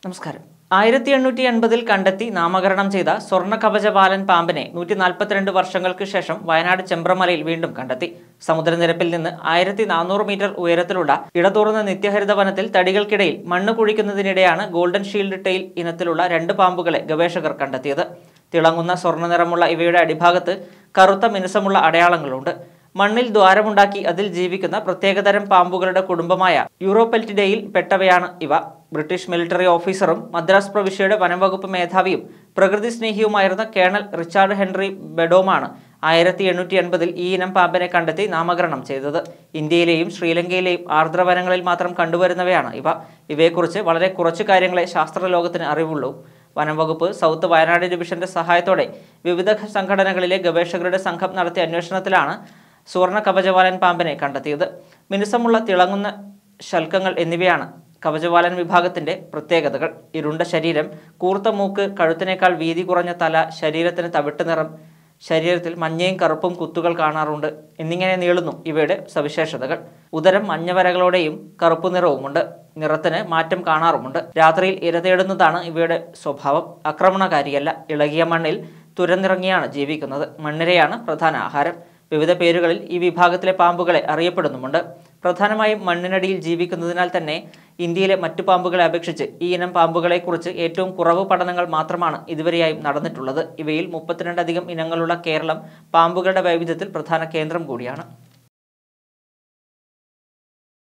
നമസ്കാരം ആയിരത്തി എണ്ണൂറ്റി എൺപതിൽ കണ്ടെത്തി നാമകരണം ചെയ്ത സ്വർണ്ണ കവചപാലൻ പാമ്പിനെ നൂറ്റി നാൽപ്പത്തിരണ്ട് വർഷങ്ങൾക്ക് ശേഷം വയനാട് ചെമ്പ്രമലയിൽ വീണ്ടും കണ്ടെത്തി സമുദ്രനിരപ്പിൽ നിന്ന് ആയിരത്തി നാനൂറ് മീറ്റർ ഉയരത്തിലുള്ള ഇടതൂർന്ന നിത്യഹരിത വനത്തിൽ തടികൾക്കിടയിൽ മണ്ണ് കുഴിക്കുന്നതിനിടെയാണ് ഗോൾഡൻ ഷീൽഡ് ടെയിൽ ഇനത്തിലുള്ള രണ്ട് പാമ്പുകളെ ഗവേഷകർ കണ്ടെത്തിയത് തിളങ്ങുന്ന സ്വർണ്ണ നിറമുള്ള ഇവയുടെ അടിഭാഗത്ത് കറുത്ത മിനുസമുള്ള അടയാളങ്ങളുണ്ട് മണ്ണിൽ ദ്വാരമുണ്ടാക്കി അതിൽ ജീവിക്കുന്ന പ്രത്യേകതരം പാമ്പുകളുടെ കുടുംബമായ യൂറോപെൽറ്റിഡയിൽ പെട്ടവയാണ് ഇവ ബ്രിട്ടീഷ് മിലിറ്ററി ഓഫീസറും മദ്രാസ് പ്രവിശ്യയുടെ വനംവകുപ്പ് മേധാവിയും പ്രകൃതി സ്നേഹിയുമായിരുന്ന കേണൽ റിച്ചാർഡ് ഹെൻറി ബെഡോമാണ് ആയിരത്തി എണ്ണൂറ്റി എൺപതിൽ ഈ ഇനം പാമ്പിനെ കണ്ടെത്തി നാമകരണം ചെയ്തത് ഇന്ത്യയിലെയും ശ്രീലങ്കയിലെയും ആർദ്രവനങ്ങളിൽ മാത്രം കണ്ടുവരുന്നവയാണ് ഇവ ഇവയെക്കുറിച്ച് വളരെ കുറച്ചു കാര്യങ്ങളെ ശാസ്ത്രലോകത്തിന് അറിവുള്ളൂ വനം വകുപ്പ് സൗത്ത് വയനാട് ഡിവിഷന്റെ സഹായത്തോടെ വിവിധ സംഘടനകളിലെ ഗവേഷകരുടെ സംഘം നടത്തിയ അന്വേഷണത്തിലാണ് സുവർണ കവചവാലൻ പാമ്പിനെ കണ്ടെത്തിയത് മിനുസമുള്ള തിളങ്ങുന്ന ശൽക്കങ്ങൾ എന്നിവയാണ് കവചവാലൻ വിഭാഗത്തിന്റെ പ്രത്യേകതകൾ ഇരുണ്ട ശരീരം കൂർത്ത മൂക്ക് കഴുത്തിനേക്കാൾ വീതി കുറഞ്ഞ തല ശരീരത്തിന് തവിട്ട് നിറം ശരീരത്തിൽ മഞ്ഞയും കറുപ്പും കുത്തുകൾ കാണാറുണ്ട് എന്നിങ്ങനെ നീളുന്നു ഇവയുടെ സവിശേഷതകൾ ഉദരം മഞ്ഞവരകളോടെയും കറുപ്പു നിറവുമുണ്ട് നിറത്തിന് മാറ്റം കാണാറുമുണ്ട് രാത്രിയിൽ ഇരതേടുന്നതാണ് ഇവയുടെ സ്വഭാവം ആക്രമണകാരിയല്ല ഇളകിയ മണ്ണിൽ തുരന്നിറങ്ങിയാണ് ജീവിക്കുന്നത് മണ്ണിരയാണ് പ്രധാന ആഹാരം വിവിധ പേരുകളിൽ ഈ വിഭാഗത്തിലെ പാമ്പുകളെ അറിയപ്പെടുന്നുമുണ്ട് പ്രധാനമായും മണ്ണിനടിയിൽ ജീവിക്കുന്നതിനാൽ തന്നെ ഇന്ത്യയിലെ മറ്റു പാമ്പുകളെ അപേക്ഷിച്ച് ഈ ഇനം പാമ്പുകളെക്കുറിച്ച് ഏറ്റവും കുറവ് പഠനങ്ങൾ മാത്രമാണ് ഇതുവരെയായും നടന്നിട്ടുള്ളത് ഇവയിൽ മുപ്പത്തിരണ്ടധികം ഇനങ്ങളുള്ള കേരളം പാമ്പുകളുടെ വൈവിധ്യത്തിൽ പ്രധാന കേന്ദ്രം കൂടിയാണ്